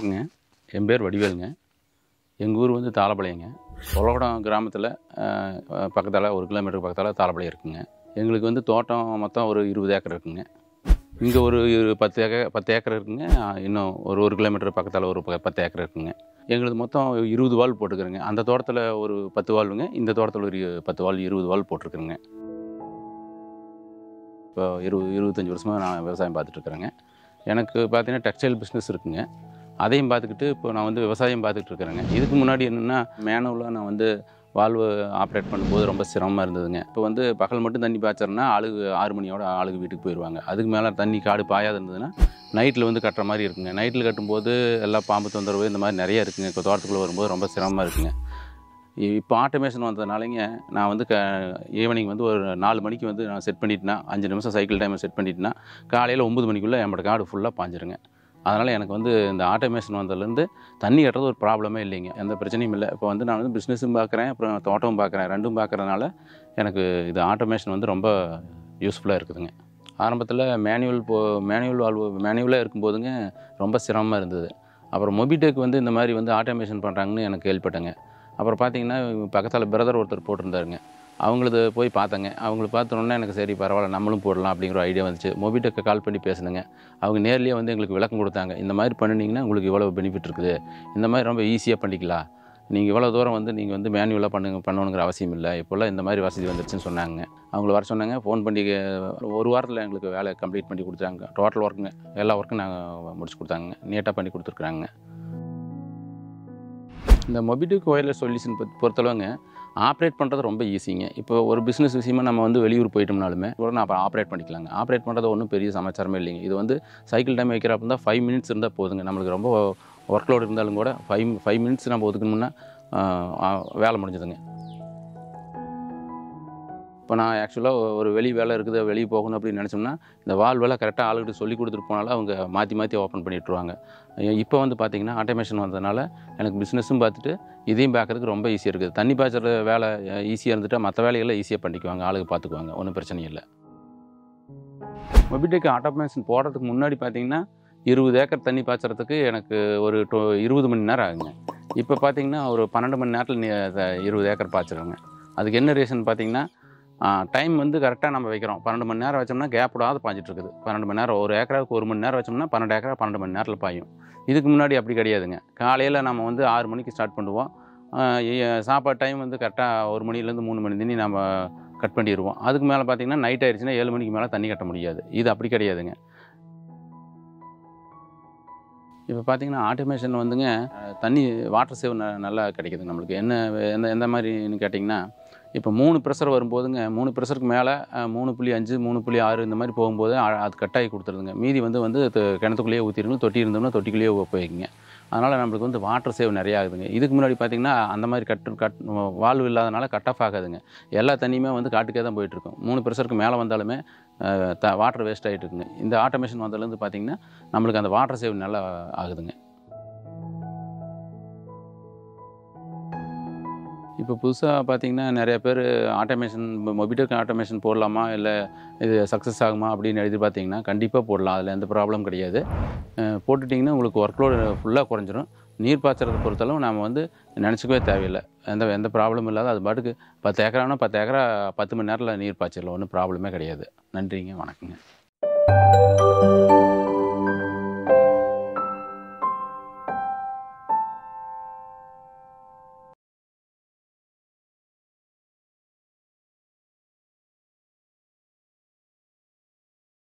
வணக்கங்க என் பேர் வடிவேலுங்க எங்கள் ஊர் வந்து தாளப்பாளையங்க உலகடம் கிராமத்தில் பக்கத்தால் ஒரு கிலோமீட்டர் பக்கத்தால் தாளப்பாளையம் இருக்குங்க எங்களுக்கு வந்து தோட்டம் மொத்தம் ஒரு இருபது ஏக்கர் இருக்குங்க இங்கே ஒரு இரு- பத்து ஏக்கர் பத்து ஏக்கர் இருக்குங்க இன்னும் ஒரு ஒரு கிலோமீட்டர் பக்கத்தால் ஒரு ப- பத்து ஏக்கர் இருக்குங்க எங்களுக்கு மொத்தம் இருபது வால் போட்டுக்கிறேங்க அந்த தோட்டத்தில் ஒரு பத்து வால்வுங்க இந்த தோட்டத்தில் ஒரு இரு- பத்து வால் இருபது வால் போட்டிருக்குறேங்க இப்போ இருபது இருபத்தஞ்சி வருஷமாக நான் விவசாயம் பார்த்துட்டு இருக்கிறேங்க எனக்கு பார்த்தீங்கன்னா டெக்ஸ்டைல் பிஸ்னஸ் இருக்குங்க அதையும் பார்த்துக்கிட்டு இப்போ நான் வந்து விவசாயம் பார்த்துட்டு இருக்கிறேங்க இதுக்கு முன்னாடி என்னென்னா மேனுவலாக நான் வந்து வால்வு ஆப்ரேட் பண்ணும்போது ரொம்ப சிரமமாக இருந்ததுங்க இப்போ வந்து பகல் மட்டும் தண்ணி பாய்ச்சறேன்னா ஆளுக்கு ஆறு மணியோட ஆளுக்கு வீட்டுக்கு போயிடுவாங்க அதுக்கு மேலே தண்ணி காடு பாயாது இருந்ததுன்னா நைட்டில் வந்து கட்டுற மாதிரி இருக்குங்க நைட்டில் கட்டும்போது எல்லாம் பாம்பு தொந்தரவு இந்த மாதிரி நிறைய இருக்குங்க இப்போ தோட்டத்துக்குள்ளே வரும்போது ரொம்ப சிரமமாக இருக்குங்க இ- இப்போ ஆட்டோமேஷன் வந்ததுனாலங்க நான் வந்து க ஈவினிங் வந்து ஒரு நாலு மணிக்கு வந்து நான் செட் பண்ணிட்டேன்னா அஞ்சு நிமிஷம் சைக்கிள் டைமை செட் பண்ணிட்டேன்னா காலையில் ஒம்பது மணிக்குள்ளே என்னோட காடு ஃபுல்லாக பாஞ்சிருங்க அதனால் எனக்கு வந்து இந்த ஆட்டோமேஷன் வந்ததுலேருந்து தண்ணி கட்டுறது ஒரு ப்ராப்ளமே இல்லைங்க எந்த பிரச்சனையும் இல்லை இப்போ வந்து நான் வந்து பிஸ்னஸும் பார்க்குறேன் அப்புறம் தோட்டமும் பார்க்குறேன் ரெண்டும் பார்க்குறதுனால எனக்கு இது ஆட்டோமேஷன் வந்து ரொம்ப யூஸ்ஃபுல்லாக இருக்குதுங்க ஆரம்பத்தில் மேனுவல் போ மேனுவல் வாழ்வு மேனுவலாக இருக்கும்போதுங்க ரொம்ப சிரமமாக இருந்தது அப்புறம் மொபிடெக் வந்து இந்த மாதிரி வந்து ஆட்டோமேஷன் பண்ணுறாங்கன்னு எனக்கு கேள்விப்பட்டேங்க அப்புறம் பார்த்தீங்கன்னா பக்கத்தில் பிரதர் ஒருத்தர் போட்டிருந்தாருங்க அவங்களது போய் பார்த்தேங்க அவங்கள பார்த்தோன்னே எனக்கு சரி பரவாயில்ல நம்மளும் போடலாம் அப்படிங்கிற ஒரு ஐடியா வந்துச்சு மொபிடெக்கு கால் பண்ணி பேசுனேங்க அவங்க நேர்லேயே வந்து எங்களுக்கு விளக்கம் கொடுத்தாங்க இந்த மாதிரி பண்ணினீங்கன்னா உங்களுக்கு இவ்வளோ பெனிஃபிட் இருக்குது இந்த மாதிரி ரொம்ப ஈஸியாக பண்ணிக்கலாம் நீங்கள் இவ்வளோ தூரம் வந்து நீங்கள் வந்து மேனுவலாக பண்ணுங்க பண்ணணுங்கிற அவசியம் இல்லை இப்போல்லாம் இந்த மாதிரி வசதி வந்துருச்சுன்னு சொன்னாங்க அவங்கள வர சொன்னாங்க ஃபோன் பண்ணி ஒரு வாரத்தில் எங்களுக்கு வேலை கம்ப்ளீட் பண்ணி கொடுத்தாங்க டோட்டல் ஒர்க்குங்க எல்லா ஒர்க்கும் நாங்கள் முடிச்சு கொடுத்தாங்க நீட்டாக பண்ணி கொடுத்துருக்குறாங்க இந்த மொபிடிக் ஒயர்லெஸ் சொல்யூஷன் பற்றி பொறுத்தளவுங்க ஆப்ரேட் பண்ணுறது ரொம்ப ஈஸிங்க இப்போ ஒரு பிஸ்னஸ் விஷயமா நம்ம வந்து வெளியூர் போயிட்டோம்னாலுமே கூட நான் ஆப்ரேட் பண்ணிக்கலாங்க ஆப்ரேட் பண்ணுறது ஒன்றும் பெரிய சமாச்சாரமே இல்லைங்க இது வந்து சைக்கிள் டைம் வைக்கிறப்ப தான் ஃபைவ் மினிட்ஸ் இருந்தால் போதுங்க நம்மளுக்கு ரொம்ப ஒர்க் லோட் இருந்தாலும் கூட ஃபைவ் ஃபைவ் மினிட்ஸ் நம்ம ஒதுக்கணும்னா ஆஹ், ஆஹ், வேலை முடிஞ்சதுங்க இப்போ நான் ஆக்சுவலாக ஒரு வெளி வேலை இருக்குது வெளியே போகணும் அப்படின்னு நினச்சோம்னா இந்த வால் வேலை கரெக்டாக ஆளுகிட்ட சொல்லி கொடுத்துட்டு போனாலும் அவங்க மாற்றி மாற்றி ஓப்பன் பண்ணிட்டுருவாங்க இப்போ வந்து பார்த்திங்கன்னா ஆட்டோமேஷன் வந்ததுனால எனக்கு பிஸ்னஸும் பார்த்துட்டு இதையும் பார்க்குறதுக்கு ரொம்ப ஈஸியாக இருக்குது தண்ணி பாய்ச்சற வேலை ஈஸியாக இருந்துட்டா மற்ற வேலையெல்லாம் ஈஸியாக பண்ணிக்குவாங்க ஆளுங்க பார்த்துக்குவாங்க ஒன்றும் பிரச்சனை இல்லை மொபிடெக் ஆட்டோமேஷன் போடுறதுக்கு முன்னாடி பார்த்தீங்கன்னா இருபது ஏக்கர் தண்ணி பாய்ச்சறதுக்கு எனக்கு ஒரு டொ இருபது மணி நேரம் ஆகுங்க இப்போ பார்த்தீங்கன்னா ஒரு பன்னெண்டு மணி நேரத்தில் நீ அதை இருபது ஏக்கர் பாய்ச்சிருங்க அதுக்கு என்ன ரீசன் பார்த்தீங்கன்னா டைம் வந்து கரெக்டாக நம்ம வைக்கிறோம் பன்னெண்டு மணி நேரம் வச்சோம்னா கேப் விடாத பாஞ்சிட்டு இருக்குது பன்னெண்டு மணி நேரம் ஒரு ஏக்கராவுக்கு ஒரு மணி நேரம் வச்சோம்னா பன்னெண்டு ஏக்கரா பன்னெண்டு மணி நேரத்தில் பாயும் இதுக்கு முன்னாடி அப்படி கிடையாதுங்க காலையில் நம்ம வந்து ஆறு மணிக்கு ஸ்டார்ட் பண்ணுவோம் ஆஹ் எ- சாப்பாடு டைம் வந்து கரெக்டாக ஒரு மணிலேருந்து மூணு மணி தண்ணி நம்ம கட் பண்ணிடுவோம் அதுக்கு மேலே பார்த்தீங்கன்னா நைட் ஆயிடுச்சுன்னா ஏழு மணிக்கு மேலே தண்ணி கட்ட முடியாது இது அப்படி கிடையாதுங்க இப்போ பார்த்தீங்கன்னா ஆட்டோமேஷன் வந்துங்க அஹ், தண்ணி வாட்டர் சேவ் நல்லா கிடைக்குது நம்மளுக்கு என்ன எந்த எந்த மாதிரின்னு கேட்டிங்கன்னா இப்போ மூணு ப்ரெஷர் வரும்போதுங்க மூணு ப்ரெஷருக்கு மேலே மூணு புள்ளி அஞ்சு மூணு புள்ளி ஆறு இந்த மாதிரி போகும்போது அ- அது கட்டாயி கொடுத்துருதுங்க மீதி வந்து வந்து து- கிணத்துக்குள்ளேயே ஊற்றிருங்க தொட்டி இருந்தோம்னா தொட்டிக்குள்ளேயே போய்க்குங்க அதனால் நம்மளுக்கு வந்து வாட்டர் சேவ் நிறையா ஆகுதுங்க இதுக்கு முன்னாடி பார்த்தீங்கன்னா அந்த மாதிரி கட்டு கட் வால்வு இல்லாதனால கட் ஆஃப் ஆகாதுங்க எல்லா தண்ணியுமே வந்து காட்டுக்கே தான் போயிட்டுருக்கும் மூணு ப்ரெஷருக்கு மேலே வந்தாலுமே அஹ், த வாட்டர் வேஸ்ட் ஆகிட்டு இருக்குங்க இந்த ஆட்டோமேஷன் வந்ததுலேருந்து பார்த்தீங்கன்னா நம்மளுக்கு அந்த வாட்டர் சேவ் நல்லா ஆகுதுங்க இப்போ புதுசாக பார்த்தீங்கன்னா நிறைய பேர் ஆட்டோமேஷன் மொபிடெக் ஆட்டோமேஷன் போடலாமா இல்லை இது சக்ஸஸ் ஆகுமா அப்படின்னு எழுதி பார்த்தீங்கன்னா கண்டிப்பாக போடலாம் அதில் எந்த ப்ராப்ளம் கிடையாது அஹ் போட்டுட்டிங்கன்னா உங்களுக்கு ஒர்க் லோடு ஃபுல்லாக குறைஞ்சிரும் நீர் பாய்ச்சறதை பொறுத்தளவு நாம் வந்து நினச்சிக்கவே தேவையில்லை எந்த எந்த ப்ராப்ளமும் இல்லாத அது பாட்டுக்கு பத்து ஏக்கரானா பத்து ஏக்கரா பத்து மணி நேரத்தில் நீர் பாய்ச்சிடலாம் ஒன்றும் ப்ராப்ளமே கிடையாது நன்றிங்க வணக்கங்க